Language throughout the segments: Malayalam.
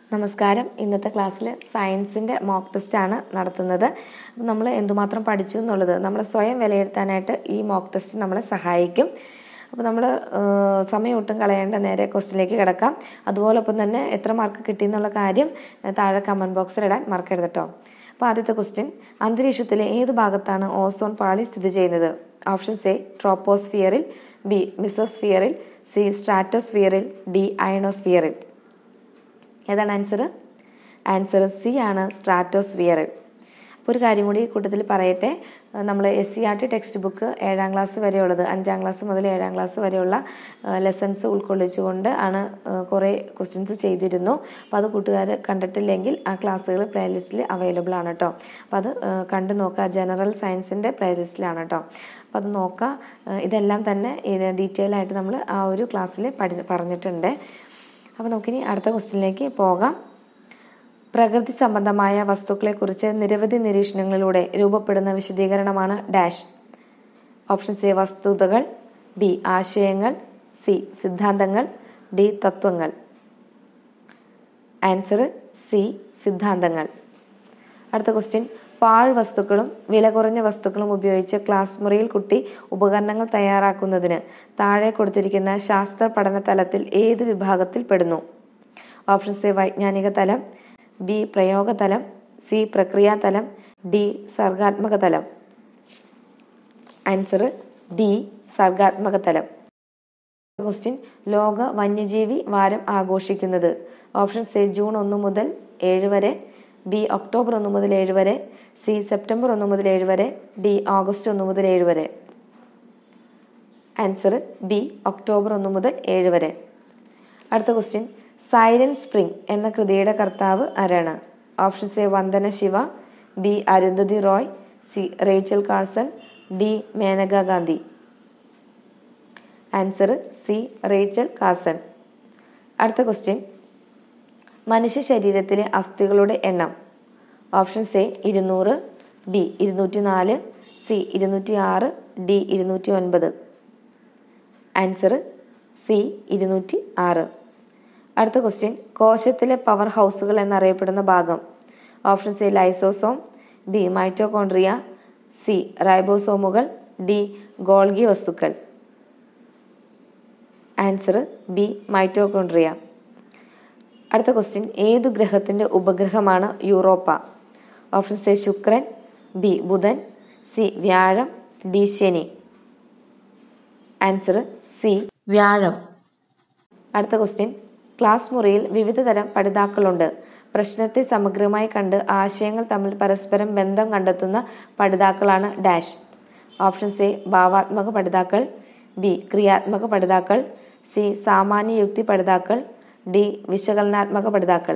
നമസ്കാരം ഇന്നത്തെ ക്ലാസ്സിൽ സയൻസിൻ്റെ മോക്ക് ടെസ്റ്റ് ആണ് നടത്തുന്നത് അപ്പം നമ്മൾ എന്തുമാത്രം പഠിച്ചു എന്നുള്ളത് നമ്മൾ സ്വയം വിലയിരുത്താനായിട്ട് ഈ മോക്ക് ടെസ്റ്റ് നമ്മളെ സഹായിക്കും അപ്പോൾ നമ്മൾ സമയം ഒട്ടും കളയേണ്ട നേരെ ക്വസ്റ്റിനിലേക്ക് കിടക്കാം അതുപോലൊപ്പം തന്നെ എത്ര മാർക്ക് കിട്ടി എന്നുള്ള കാര്യം ഏഹ്, താഴെ കമൻറ്റ് ബോക്സിൽ ഇടാൻ മറക്കരുത് കേട്ടോ അപ്പോൾ ആദ്യത്തെ ക്വസ്റ്റ്യൻ അന്തരീക്ഷത്തിലെ ഏത് ഭാഗത്താണ് ഓസോൺ പാളി സ്ഥിതി ചെയ്യുന്നത് ഓപ്ഷൻസ് എ ട്രോപ്പോസ്ഫിയറിൽ ബി മിസോസ്ഫിയറിൽ സി സ്ട്രാറ്റോസ്ഫിയറിൽ ഡി അയണോസ്ഫിയറിൽ ഏതാണ് ആൻസർ ആൻസർ സി ആണ് സ്ട്രാറ്റോസ്ഫിയർ അപ്പോൾ ഒരു കാര്യം കൂടി ഈ കൂട്ടത്തിൽ പറയട്ടെ നമ്മൾ S C R T textbook ഏഴാം ക്ലാസ് വരെയുള്ളത് അഞ്ചാം ക്ലാസ് മുതൽ ഏഴാം ക്ലാസ് വരെയുള്ള ലെസൺസ് ഉൾക്കൊള്ളിച്ചുകൊണ്ട് ആണ് ഏഹ്, കുറേ ക്വസ്റ്റ്യൻസ് ചെയ്തിരുന്നു അപ്പോൾ അത് കൂട്ടുകാർ കണ്ടിട്ടില്ലെങ്കിൽ ആ ക്ലാസ്സുകൾ പ്ലേലിസ്റ്റിൽ അവൈലബിൾ ആണ് കേട്ടോ അപ്പോൾ അത് ഏഹ്, കണ്ടു നോക്കുക ജനറൽ സയൻസിൻ്റെ പ്ലേലിസ്റ്റിലാണ് കേട്ടോ അപ്പോൾ അത് നോക്കുക ഏഹ്, ഇതെല്ലാം തന്നെ ഇത് ഡീറ്റെയിൽ ആയിട്ട് നമ്മൾ ആ ഒരു ക്ലാസ്സിൽ പഠി പറഞ്ഞിട്ടുണ്ട് അപ്പോൾ നമുക്കിനി അടുത്ത ക്വസ്റ്റ്യനിലേക്ക് പോകാം പ്രകൃതി സംബന്ധമായ വസ്തുക്കളെക്കുറിച്ച് നിരവധി നിരീക്ഷണങ്ങളിലൂടെ രൂപപ്പെടുന്ന വിശദീകരണമാണ് ഡാഷ് ഓപ്ഷൻ സി വസ്തുതകൾ ബി ആശയങ്ങൾ സി സിദ്ധാന്തങ്ങൾ ഡി തത്വങ്ങൾ ആൻസർ സി സിദ്ധാന്തങ്ങൾ അടുത്ത ക്വസ്റ്റ്യൻ പാഴ് വസ്തുക്കളും വില കുറഞ്ഞ വസ്തുക്കളും ഉപയോഗിച്ച് ക്ലാസ് മുറിയിൽ കുട്ടി ഉപകരണങ്ങൾ തയ്യാറാക്കുന്നതിന് താഴെ കൊടുത്തിരിക്കുന്ന ശാസ്ത്ര പഠന തലത്തിൽ ഏത് വിഭാഗത്തിൽ പെടുന്നു ഓപ്ഷൻ സി വൈജ്ഞാനിക തലം ബി പ്രയോഗ തലം സി പ്രക്രിയാ തലം ഡി സർഗാത്മക തലം ആൻസർ ഡി സർഗാത്മക തലം ക്വസ്റ്റ്യൻ ലോക വന്യജീവി വാരം ആഘോഷിക്കുന്നത് ഓപ്ഷൻ സി ജൂൺ ഒന്ന് മുതൽ ഏഴ് വരെ ബി ഒക്ടോബർ ഒന്ന് മുതൽ ഏഴ് വരെ സി സെപ്റ്റംബർ ഒന്ന് മുതൽ ഏഴ് വരെ ഡി ഓഗസ്റ്റ് ഒന്ന് മുതൽ ഏഴ് വരെ ആൻസർ ബി ഒക്ടോബർ ഒന്ന് മുതൽ ഏഴ് വരെ അടുത്ത ക്വസ്റ്റ്യൻ സൈലന്റ് സ്പ്രിംഗ് എന്ന കൃതിയുടെ കർത്താവ് ആരാണ് option A Vandana Shiva B Arundhati Roy C Rachel Carlson D Maneka Gandhi answer C Rachel Carson അടുത്ത ക്വസ്റ്റ്യൻ മനുഷ്യ ശരീരത്തിലെ അസ്ഥികളുടെ എണ്ണം ഓപ്ഷൻ എ ഇരുന്നൂറ് ബി ഇരുന്നൂറ്റി നാല് സി ഇരുന്നൂറ്റി ആറ് ഡി ഇരുന്നൂറ്റി ഒൻപത് ആൻസർ സി ഇരുന്നൂറ്റി ആറ് അടുത്ത ക്വസ്റ്റ്യൻ കോശത്തിലെ പവർ ഹൗസുകൾ എന്നറിയപ്പെടുന്ന ഭാഗം option C lysosome B mitochondria C റൈബോസോമുകൾ ഡി ഗോൾഗി വസ്തുക്കൾ ആൻസർ ബി മൈറ്റോകോൺട്രിയ അടുത്ത ക്വസ്റ്റ്യൻ ഏതു ഗ്രഹത്തിന്റെ ഉപഗ്രഹമാണ് യൂറോപ്പ ഓപ്ഷൻ സി ശുക്രൻ ബി ബുധൻ സി വ്യാഴം ഡി ശനി ആൻസർ സി വ്യാഴം അടുത്ത ക്വസ്റ്റ്യൻ ക്ലാസ് മുറിയിൽ വിവിധ തരം പഠിതാക്കളുണ്ട് പ്രശ്നത്തെ സമഗ്രമായി കണ്ട് ആശയങ്ങൾ തമ്മിൽ പരസ്പരം ബന്ധം കണ്ടെത്തുന്ന പഠിതാക്കളാണ് ഡാഷ് ഓപ്ഷൻ സി ഭാവാത്മക പഠിതാക്കൾ ബി ക്രിയാത്മക പഠിതാക്കൾ സി സാമാന്യ യുക്തി പഠിതാക്കൾ ഡി വിശകലനാത്മക പഠിതാക്കൾ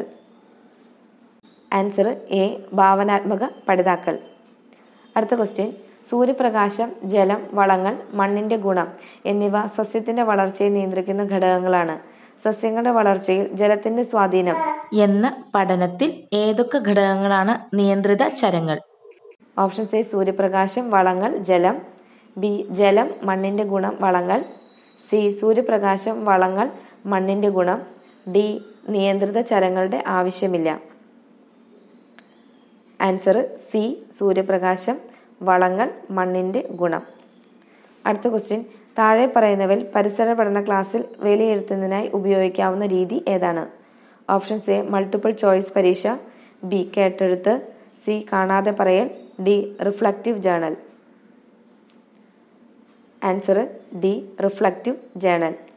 ആൻസർ എ ഭാവനാത്മക പഠിതാക്കൾ അടുത്ത ക്വസ്റ്റ്യൻ സൂര്യപ്രകാശം ജലം വളങ്ങൾ മണ്ണിന്റെ ഗുണം എന്നിവ സസ്യത്തിന്റെ വളർച്ചയെ നിയന്ത്രിക്കുന്ന ഘടകങ്ങളാണ് സസ്യങ്ങളുടെ വളർച്ചയിൽ ജലത്തിന്റെ സ്വാധീനം എന്ന പഠനത്തിൽ ഏതൊക്കെ ഘടകങ്ങളാണ് നിയന്ത്രിത ചരങ്ങൾ ഓപ്ഷൻ സി സൂര്യപ്രകാശം വളങ്ങൾ ജലം ബി ജലം മണ്ണിന്റെ ഗുണം വളങ്ങൾ സി സൂര്യപ്രകാശം വളങ്ങൾ മണ്ണിന്റെ ഗുണം ഡി നിയന്ത്രിത ചരങ്ങളുടെ ആവശ്യമില്ല ആൻസർ സി സൂര്യപ്രകാശം വളങ്ങൾ മണ്ണിന്റെ ഗുണം അടുത്ത ക്വസ്റ്റ്യൻ താഴെ പറയുന്നവയിൽ പരിസര പഠന ക്ലാസ്സിൽ വിലയിരുത്തുന്നതിനായി ഉപയോഗിക്കാവുന്ന രീതി ഏതാണ് ഓപ്ഷൻ എ മൾട്ടിപ്പിൾ ചോയ്സ് പരീക്ഷ ബി കേട്ടെഴുത്ത് സി കാണാതെ പറയൽ D reflective journal answer D reflective journal